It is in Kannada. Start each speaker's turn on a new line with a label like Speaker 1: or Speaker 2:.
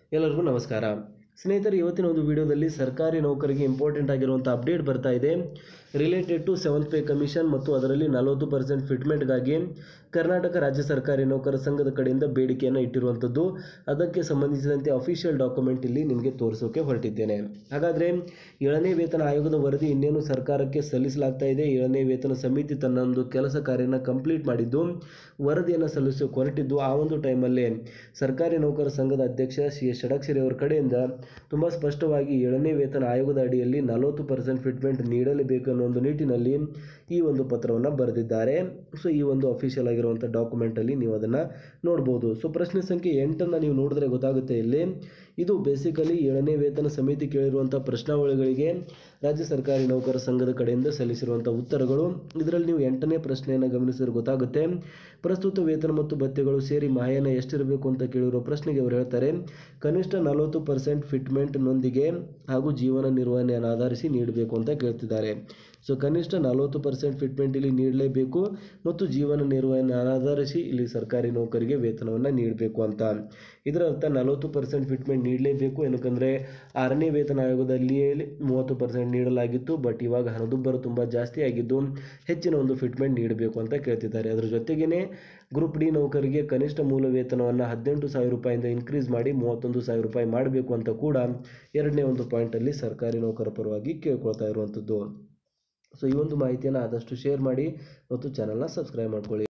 Speaker 1: ಎಲ್ಲರಿಗೂ ನಮಸ್ಕಾರ ಸ್ನೇಹಿತರೆ ಇವತ್ತಿನ ಒಂದು ವಿಡಿಯೋದಲ್ಲಿ ಸರ್ಕಾರಿ ನೌಕರಿಗೆ ಇಂಪಾರ್ಟೆಂಟ್ ಆಗಿರುವಂಥ ಅಪ್ಡೇಟ್ ಬರ್ತಾ ಇದೆ related to seventh pay commission ಮತ್ತು ಅದರಲ್ಲಿ ನಲವತ್ತು ಪರ್ಸೆಂಟ್ ಫಿಟ್ಮೆಂಟ್ಗಾಗಿ ಕರ್ನಾಟಕ ರಾಜ್ಯ ಸರ್ಕಾರಿ ನೌಕರ ಸಂಘದ ಕಡೆಯಿಂದ ಬೇಡಿಕೆಯನ್ನು ಇಟ್ಟಿರುವಂಥದ್ದು ಅದಕ್ಕೆ ಸಂಬಂಧಿಸಿದಂತೆ ಅಫಿಷಿಯಲ್ ಡಾಕ್ಯುಮೆಂಟ್ ಇಲ್ಲಿ ನಿಮಗೆ ತೋರಿಸೋಕೆ ಹೊರಟಿದ್ದೇನೆ ಹಾಗಾದರೆ ಏಳನೇ ವೇತನ ಆಯೋಗದ ವರದಿ ಇನ್ನೇನು ಸರ್ಕಾರಕ್ಕೆ ಸಲ್ಲಿಸಲಾಗ್ತಾ ಇದೆ ಏಳನೇ ವೇತನ ಸಮಿತಿ ತನ್ನ ಒಂದು ಕೆಲಸ ಕಾರ್ಯನ ಕಂಪ್ಲೀಟ್ ಮಾಡಿದ್ದು ವರದಿಯನ್ನು ಸಲ್ಲಿಸೋಕೆ ಹೊರಟಿದ್ದು ಆ ಒಂದು ಟೈಮಲ್ಲೇ ಸರ್ಕಾರಿ ನೌಕರ ಸಂಘದ ಅಧ್ಯಕ್ಷ ಸಿ ಎಸ್ ಷಡಕ್ಷರಿ ಅವರ ಕಡೆಯಿಂದ ತುಂಬ ಸ್ಪಷ್ಟವಾಗಿ ಏಳನೇ ವೇತನ ಆಯೋಗದ ಅಡಿಯಲ್ಲಿ ನಲವತ್ತು ಪರ್ಸೆಂಟ್ ಫಿಟ್ಮೆಂಟ್ ನೀಡಲೇಬೇಕು ಅನ್ನೋ ಒಂದು ನಿಟ್ಟಿನಲ್ಲಿ ಈ ಒಂದು ಪತ್ರವನ್ನು ಬರೆದಿದ್ದಾರೆ ಸೊ ಈ ಒಂದು ಅಫಿಷಿಯಲ್ ಆಗಿರುವಂಥ ಡಾಕ್ಯುಮೆಂಟಲ್ಲಿ ನೀವು ಅದನ್ನು ನೋಡ್ಬೋದು ಸೊ ಪ್ರಶ್ನೆ ಸಂಖ್ಯೆ ಎಂಟನ್ನು ನೀವು ನೋಡಿದ್ರೆ ಗೊತ್ತಾಗುತ್ತೆ ಇಲ್ಲಿ ಇದು ಬೇಸಿಕಲಿ ಏಳನೇ ವೇತನ ಸಮಿತಿ ಕೇಳಿರುವಂಥ ಪ್ರಶ್ನಾವಳಿಗಳಿಗೆ ರಾಜ್ಯ ಸರ್ಕಾರಿ ನೌಕರ ಸಂಘದ ಕಡೆಯಿಂದ ಸಲ್ಲಿಸಿರುವಂಥ ಉತ್ತರಗಳು ಇದರಲ್ಲಿ ನೀವು ಎಂಟನೇ ಪ್ರಶ್ನೆಯನ್ನು ಗಮನಿಸಿದ್ರೆ ಗೊತ್ತಾಗುತ್ತೆ ಪ್ರಸ್ತುತ ವೇತನ ಮತ್ತು ಭತ್ಯೆಗಳು ಸೇರಿ ಮಾಯನ ಎಷ್ಟಿರಬೇಕು ಅಂತ ಕೇಳಿರೋ ಪ್ರಶ್ನೆಗೆ ಅವರು ಹೇಳ್ತಾರೆ ಕನಿಷ್ಠ ನಲವತ್ತು ಪರ್ಸೆಂಟ್ ಫಿಟ್ಮೆಂಟ್ನೊಂದಿಗೆ ಹಾಗೂ ಜೀವನ ನಿರ್ವಹಣೆಯನ್ನು ಆಧರಿಸಿ ನೀಡಬೇಕು ಅಂತ ಕೇಳ್ತಿದ್ದಾರೆ ಸೊ ಕನಿಷ್ಠ ನಲವತ್ತು ಪರ್ಸೆಂಟ್ ಫಿಟ್ಮೆಂಟ್ ಇಲ್ಲಿ ನೀಡಲೇಬೇಕು ಮತ್ತು ಜೀವನ ನಿರ್ವಹಣೆ ಆಧರಿಸಿ ಇಲ್ಲಿ ಸರ್ಕಾರಿ ನೌಕರಿಗೆ ವೇತನವನ್ನು ನೀಡಬೇಕು ಅಂತ ಇದರ ಅರ್ಥ ನಲವತ್ತು ಪರ್ಸೆಂಟ್ ಫಿಟ್ಮೆಂಟ್ ನೀಡಲೇಬೇಕು ಏನಕ್ಕಂದರೆ ಆರನೇ ವೇತನ ಆಯೋಗದಲ್ಲಿಯೇ ಮೂವತ್ತು ಪರ್ಸೆಂಟ್ ನೀಡಲಾಗಿತ್ತು ಬಟ್ ಇವಾಗ ಹಣದುಬ್ಬರ ತುಂಬ ಜಾಸ್ತಿ ಆಗಿದ್ದು ಹೆಚ್ಚಿನ ಒಂದು ಫಿಟ್ಮೆಂಟ್ ನೀಡಬೇಕು ಅಂತ ಕೇಳ್ತಿದ್ದಾರೆ ಅದರ ಜೊತೆಗೇ ಗ್ರೂಪ್ ಡಿ ನೌಕರಿಗೆ ಕನಿಷ್ಠ ಮೂಲ ವೇತನವನ್ನು ಹದಿನೆಂಟು ಸಾವಿರ ರೂಪಾಯಿಂದ ಇನ್ಕ್ರೀಸ್ ಮಾಡಿ ಮೂವತ್ತೊಂದು ಸಾವಿರ ರೂಪಾಯಿ ಮಾಡಬೇಕು ಅಂತ ಕೂಡ ಎರಡನೇ ಒಂದು ಪಾಯಿಂಟಲ್ಲಿ ಸರ್ಕಾರಿ ನೌಕರ ಪರವಾಗಿ ಕೇಳ್ಕೊಳ್ತಾ ಇರುವಂಥದ್ದು ಸೊ ಈ ಒಂದು ಮಾಹಿತಿಯನ್ನು ಆದಷ್ಟು ಶೇರ್ ಮಾಡಿ ಮತ್ತು ಚಾನಲ್ನ ಸಬ್ಸ್ಕ್ರೈಬ್ ಮಾಡ್ಕೊಳ್ಳಿ